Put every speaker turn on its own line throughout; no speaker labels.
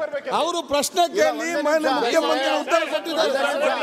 ಅವರು ಪ್ರಶ್ನೆ ಕೇಳಿ ಮಾನ್ಯ ಮುಖ್ಯಮಂತ್ರಿ ಉತ್ತರ ಕೊಟ್ಟಿದ್ದಾರೆ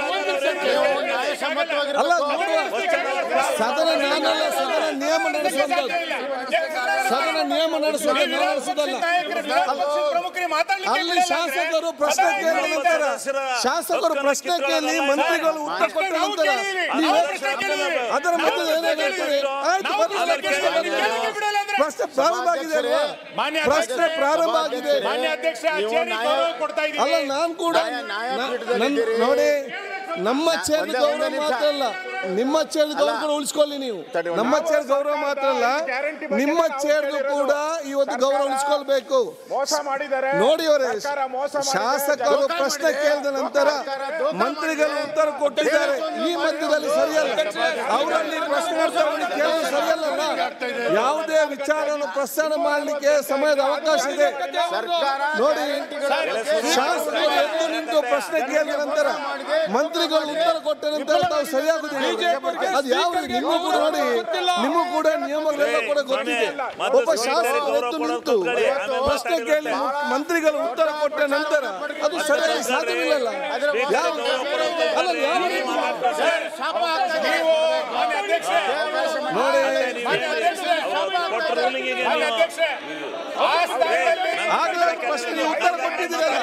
ಅಲ್ಲ ನೋಡುವ ಸದನ ನಾನಲ್ಲ ಸದನ ನಿಯಮ ನಡೆಸುವಂತದ್ದು ಸದನ ನಿಯಮ ನಡೆಸುವಂತ ನಾವು ನಡೆಸುವುದಲ್ಲ ಅಲ್ಲಿ ಶಾಸಕರು ಪ್ರಶ್ನೆ ಕೇಳಿದ ನಂತರ ಶಾಸಕರು ಪ್ರಶ್ನೆ ಕೇಳಿ ಮಂತ್ರಿಗಳು ಉತ್ತರ ಕೊಟ್ಟ ನಂತರ ನೀವು ಅದರ ಮಧ್ಯೆ ಏನಾಗ್ತದೆ ಆಯ್ತು ಬರಲಿಲ್ಲ, ಪ್ರಶ್ನೆ ಬರಲಿಲ್ಲ. ಪ್ರಶ್ನೆ ಪ್ರಾರಂಭ ಆಗಿದೆ ಅಲ್ವಾ
ಮಾನ್ಯ
ಪ್ರಶ್ನೆ ಪ್ರಾರಂಭ ಆಗಿದೆ
ಮಾನ್ಯ ಅಧ್ಯಕ್ಷ ಚೇರಿ ಗೌರವ ಕೊಡ್ತಾ ಇದ್ದೀವಿ
ಅಲ್ಲ ನಾನು ಕೂಡ ನನ್- ನೋಡಿ ನಮ್ಮ ಚೇರ್ ಗೌರವ ಮಾತ್ರ ಅಲ್ಲ ನಿಮ್ಮ ಚೇರ್ ಗೌರವ ಕೂಡ ಉಳಿಸ್ಕೊಳ್ಳಿ ನೀವು ನಮ್ಮ ಚೇರ್ ಗೌರವ ಮಾತ್ರ ಅಲ್ಲ ನಿಮ್ಮ ಚೇರ್ ಕೂಡ ಇವತ್ತು ಗೌರವ ಉಳಿಸ್ಕೊಳ್ಬೇಕು
ಮೋಸ ಮಾಡಿದ್ದಾರೆ
ನೋಡಿ ಅವರೇ
ಸರ್ಕಾರ ಮೋಸ ಮಾಡಿದೆ.
ಶಾಸಕರು
ದೋಖಾ
ಪ್ರಶ್ನೆ
ಮಾಡಿದೆ.
ಕೇಳಿದ ನಂತರ ಮಂತ್ರಿಗಳು ಉತ್ತರ ಕೊಟ್ಟಿದ್ದಾರೆ ಈ ಮಧ್ಯದಲ್ಲಿ ಸರಿಯಲ್ಲ ಅವರಲ್ಲಿ ಪ್ರಶ್ನೆ ಮಾಡ್ತಾರೆ ಕೇಳೋದು ಸರಿಯಲ್ಲ ಯಾವುದೇ ವಿಚಾರವನ್ನು ಪ್ರಸ್ಥಾನ ಮಾಡಲಿಕ್ಕೆ ಸಮಯದ ಅವಕಾಶ ಇದೆ ನೋಡಿ ಶಾಸಕರು ಎದ್ದು ನಿಂತು ಪ್ರಶ್ನೆ ಕೇಳಿದ ನಂತರ ಮಂತ್ರಿಗಳು ಉತ್ತರ ಕೊಟ್ಟ ನಂತರ ತಾವು ಸರಿಯಾಗುದಿಲ್ಲ ಅದು ಯಾವ ನಿಮಗೂ ಕೂಡ ನೋಡಿ ನಿಮಗೂ ಕೂಡ ನಿಯಮಗಳೆಲ್ಲ ಕೂಡ ಗೊತ್ತಿದೆ ಒಬ್ಬ ಶಾಸಕರು ಎದ್ದು ನಿಂತು ಪ್ರಶ್ನೆ ಕೇಳಿ ಮಂತ್ರಿಗಳು ಉತ್ತರ ಕೊಟ್ಟ ನಂತರ ಅದು ಸರಿಯಾಗಿ ಸಾಧ್ಯವಿಲ್ಲಲ್ಲ ಯಾವ ಅಲ್ಲ ಯಾವ ರೀತಿ
ನೀವು ಮಾನ್ಯ ಅಧ್ಯಕ್ಷ
ನೋಡಿ
ಮಾನ್ಯ ಅಧ್ಯಕ್ಷ ಮಾನ್ಯ ಅಧ್ಯಕ್ಷ ಆ ಸ್ಥಾನದಲ್ಲಿ
ಆಗ್ಲೇ ಪ್ರಶ್ನೆ ನೀವು ಉತ್ತರ ಕೊಟ್ಟಿದ್ದೀರಲ್ಲ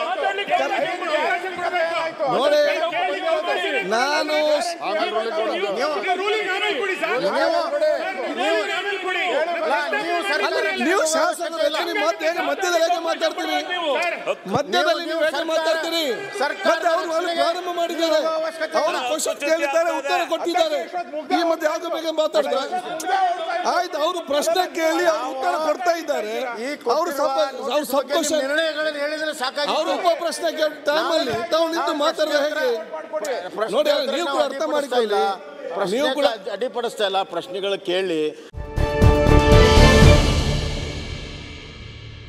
ನೋಡಿ ನಾನು
ರೂಲಿಂಗ್ ಆಮೇಲೆ ಕೊಡಿ ಸರ್ ರೂಲಿಂಗ್ ಆಮೇಲೆ ಕೊಡಿ
ಅಲ್ಲ, ನೀವು ಶಾಸಕರು ಎಲ್ಲ ನೀವು ಮತ್ತೆ ಹೇಗೆ ಮಧ್ಯದಲ್ಲಿ ಹೇಗೆ ಮಾತಾಡ್ತೀರಿ ಮಧ್ಯದಲ್ಲಿ ನೀವು ಹೇಗೆ ಮಾತಾಡ್ತೀರಿ ಮತ್ತೆ ಅವರು ಅಲ್ಲಿ ಪ್ರಾರಂಭ ಮಾಡಿದ್ದಾರೆ ಅವರು ಕ್ವಶನ್ ಕೇಳಿದ್ದಾರೆ ಉತ್ತರ ಕೊಟ್ಟಿದ್ದಾರೆ ಈ ಮಧ್ಯೆ ಯಾವ್ದು ಬಗ್ಗೆ ಮಾತಾಡ್ತಾರೆ ಆಯ್ತು ಅವರು ಪ್ರಶ್ನೆ ಕೇಳಿ ಅವ್ರು ಉತ್ತರ ಕೊಡ್ತಾ ಇದ್ದಾರೆ ಅವರು ಸ್ವಲ್ಪ ಅವ್ರು ಸಬ್ ಕ್ವಶನ್
ನಿರ್ಣಯಗಳನ್ನು ಹೇಳಿದ್ರೆ ಸಾಕಾಗಿ
ಅವರು ಉಪ ಪ್ರಶ್ನೆ ಕೇಳ ಟೈಮಲ್ಲಿ ತಾವು ನಿಂತು ಮಾತಾಡಿದ್ರೆ ಹೇಗೆ ನೋಡಿ ನೀವು ಕೂಡ ಅರ್ಥ ಮಾಡಿಕೊಳ್ಳಿ ನೀವು ಕೂಡ
ಅಡ್ಡಿಪಡಿಸ್ತಾ ಇಲ್ಲ ಪ್ರಶ್ನೆಗಳು ಕೇಳಿ